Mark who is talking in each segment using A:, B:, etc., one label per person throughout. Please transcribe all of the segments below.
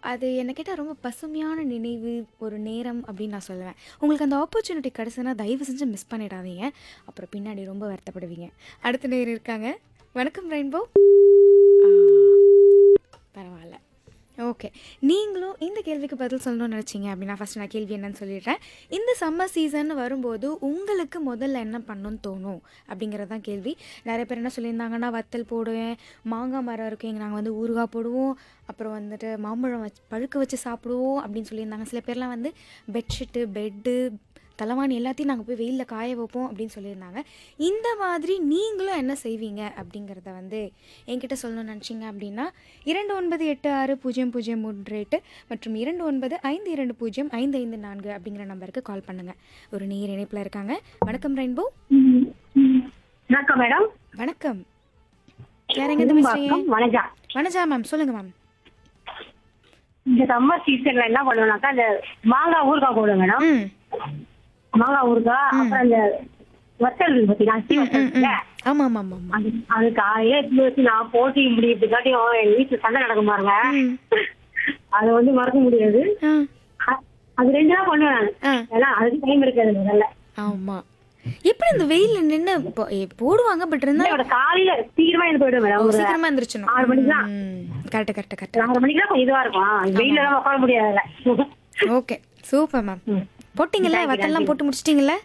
A: அது என்ன கேட்டால் ரொம்ப பசுமையான நினைவு ஒரு நேரம் அப்படின்னு நான் சொல்லுவேன் உங்களுக்கு அந்த ஆப்பர்ச்சுனிட்டி கிடச்சுன்னா தயவு செஞ்சு மிஸ் பண்ணிடாதீங்க அப்புறம் பின்னாடி ரொம்ப வருத்தப்படுவீங்க அடுத்த நேரம் இருக்காங்க வணக்கம் ரெயின்போ ஆ, பரவாயில்ல ஓகே நீங்களும் இந்த கேள்விக்கு பதில் சொல்லணும்னு நினச்சிங்க அப்படின்னா ஃபஸ்ட் நான் கேள்வி என்னன்னு சொல்லிடுறேன் இந்த சம்மர் சீசன் வரும்போது உங்களுக்கு முதல்ல என்ன பண்ணணும்னு தோணும் அப்படிங்கிறது தான் கேள்வி நிறைய பேர் என்ன சொல்லியிருந்தாங்கன்னா வத்தல் போடுவேன் மாங்காய் மரம் இருக்கு இங்கே நாங்கள் வந்து ஊறுகாய் போடுவோம் அப்புறம் வந்துட்டு மாம்பழம் வச்சு பழுக்க வச்சு சாப்பிடுவோம் அப்படின்னு சொல்லியிருந்தாங்க சில பேர்லாம் வந்து பெட்ஷீட்டு பெட்டு தலைவாணி எல்லாத்தையும் நாங்கள் போய் வெயிலில் காய வைப்போம் அப்படின்னு சொல்லியிருந்தாங்க இந்த மாதிரி நீங்களும் என்ன செய்வீங்க அப்படிங்கிறத வந்து என்கிட்ட சொல்லணும்னு நினச்சிங்க அப்படின்னா இரண்டு ஒன்பது எட்டு ஆறு பூஜ்ஜியம் பூஜ்ஜியம் மூன்று எட்டு மற்றும் இரண்டு ஒன்பது ஐந்து இரண்டு பூஜ்ஜியம் ஐந்து ஐந்து நான்கு அப்படிங்கிற நம்பருக்கு கால் பண்ணுங்கள் ஒரு நேர் இணைப்பில் இருக்காங்க வணக்கம் ரெயின்போ
B: வணக்கம் மேடம்
A: வணக்கம் யார் எங்கேருந்து பேசுறீங்க
B: வணக்கம் வணக்கம்
A: வணஜா மேம் சொல்லுங்கள் மேம்
B: இந்த சம்மர் சீசன்ல என்ன பண்ணுவோம்னாக்கா இந்த மாங்காய் ஊறுகாய் போடுவோம் மேடம்
A: ம்
B: மாங்காய் ஊறுகாய் அப்புறம் இந்த வத்தல் இருக்கு பார்த்தீங்களா அரிசி வத்தல் இருக்குல்ல,
A: ஆமாம் ஆமாம் ஆமாம்
B: அது அது காலையில எடுத்து வச்சு நான் போட்டி முடியறதுக்காட்டியும் எங்க வீட்டுல சண்டை நடக்கும் பாருங்க
A: ம்
B: அதை வந்து மறக்க முடியாது
A: ஆ
B: அ- அது ரெண்டு தான் பண்ணுவேன் நான்
A: ஆ
B: ஏன்னா அதுக்கு டைம் இருக்காது முதல்ல
A: ஆமாம் எப்படி இந்த வெயிலில் நின்று போடுவாங்க பட் இருந்தால்
B: என்னோட காலையில சீக்கிரமா எனக்கு போயிடும் மேடம் ஒரு
A: சீக்கிரமா எந்திரிச்சணும்
B: ஆறு மணிக்கு தான்.
A: கரெக்ட் கரெக்ட் கரெக்ட்
B: ஆறு மணிக்கு தான் கொஞ்சம் இதுவா இருக்கும் வெயில எல்லாம் உட்கார முடியாதுல்ல
A: ஓகே சூப்பர் மேம்
B: ம்.
A: போட்டிங்களா வத்தெல்லாம் போட்டு முடிச்சிட்டிங்களா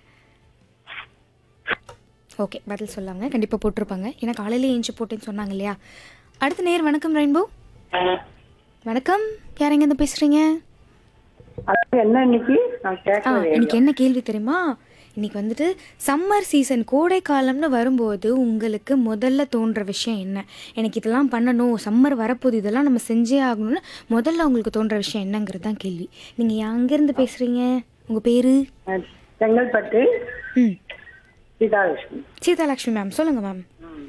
A: ஓகே பதில் சொல்லாங்க கண்டிப்பாக போட்டிருப்பாங்க ஏன்னா காலையில ஏஞ்சி போட்டேன்னு சொன்னாங்க இல்லையா அடுத்த நேர் வணக்கம் ரெயின்போ வணக்கம் யார் எங்கேருந்து பேசுகிறீங்க
B: அது என்ன இன்னைக்கு நான்
A: ஆ இன்னைக்கு என்ன கேள்வி தெரியுமா இன்னைக்கு வந்துட்டு சம்மர் சீசன் கோடை காலம்னு வரும்போது உங்களுக்கு முதல்ல தோன்ற விஷயம் என்ன எனக்கு இதெல்லாம் பண்ணணும் சம்மர் வரப்போகுது இதெல்லாம் நம்ம செஞ்சே ஆகணும்னு முதல்ல உங்களுக்கு தோன்ற விஷயம் என்னங்கிறது தான் கேள்வி நீங்கள் எங்கேருந்து பேசுகிறீங்க உங்கள் பேர்
B: செங்கல்பட்டு
A: ம்
B: சீதாலட்சுமி
A: சீதாலட்சுமி மேம் சொல்லுங்கள் மேம்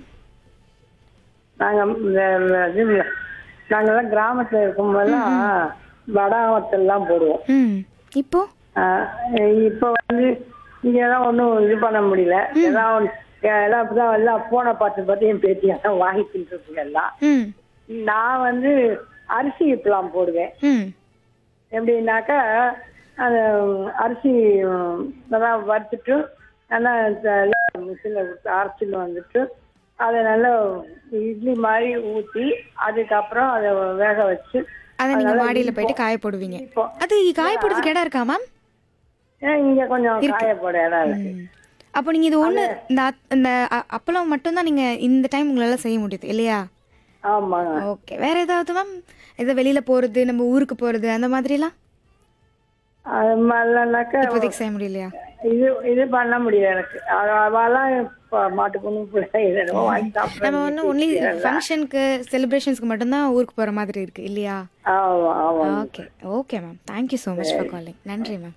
B: நாங்க இந்த இது நாங்கெல்லாம் கிராமத்துல இருக்கும்போதெல்லாம் வடாவத்தெல்லாம் போடுவோம்
A: ம் இப்போ
B: ஆஹ் இப்ப வந்து இங்க எல்லாம் ஒண்ணும் இது பண்ண முடியல எல்லாம் ஒண்ணு- எல்லாம் இப்பதான் எல்லாம் போனை பார்த்து பார்த்து என் பேத்தி எல்லாம் வாங்கி தின்றுருக்கு எல்லாம்
A: ம்
B: நான் வந்து அரிசி இப்பெல்லாம் போடுவேன்
A: ம்
B: எப்படின்னாக்கா அந்த அரிசி உம், நல்லா வறுத்துட்டு நல்லா மிஷினில் கொடுத்து அரைச்சிட்டு வந்துட்டு அதை நல்லா இட்லி மாதிரி ஊற்றி அதுக்கப்புறம் அதை வேக வச்சு
A: அதை நீங்கள் மாடியில் போயிட்டு காய போடுவீங்க
B: இப்போ
A: அது காய போடுறதுக்கு இடம் இருக்கா மேம்
B: ஏன் இங்க கொஞ்சம் காய போட இடம் இருக்கு
A: ம். அப்போ நீங்கள் இது ஒன்று இந்த அத்- இந்த அ- அப்பளம் மட்டும்தான் நீங்கள் இந்த டைம் உங்களால் செய்ய முடியுது இல்லையா
B: ஆமாங்க
A: ஓகே வேற ஏதாவது மேம் ஏதோ வெளியில போறது நம்ம ஊருக்கு போறது அந்த மாதிரிலாம்
B: அது மாதிரிலாம்னாக்கா
A: இப்போதைக்கு செய்ய முடியலையா
B: இது இது பண்ண முடியும் எனக்கு அவ- அவெல்லாம் இப்போ மாட்டு பொண்ணு பிள்ளை இதெல்லாம் வாங்கி
A: நம்ம
B: சாப்பிட்றேன்
A: வந்து ஒன்லி ஃபங்க்ஷனுக்கு செலிப்ரேஷன்ஸ்க்கு மட்டும்தான் ஊருக்கு போற மாதிரி இருக்கு இல்லையா
B: ஆமா ஆமா
A: okay okay ma'am thank you so much for calling நன்றி மேம்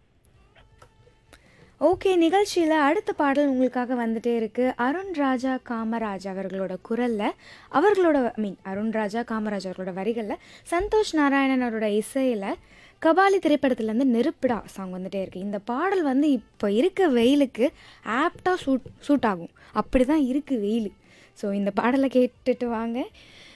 A: ஓகே நிகழ்ச்சியில் அடுத்த பாடல் உங்களுக்காக வந்துட்டே இருக்கு அருண் ராஜா காமராஜ் அவர்களோட குரலில் அவர்களோட ஐ மீன் அருண் ராஜா காமராஜ் அவர்களோட வரிகளில் சந்தோஷ் நாராயணன் அவரோட இசையில் கபாலி திரைப்படத்துலேருந்து நெருப்பிடா சாங் வந்துட்டே இருக்கு இந்த பாடல் வந்து இப்போ இருக்க வெயிலுக்கு ஆப்டாக சூட் சூட் ஆகும் அப்படி தான் இருக்குது வெயில் ஸோ இந்த பாடலை கேட்டுட்டு வாங்க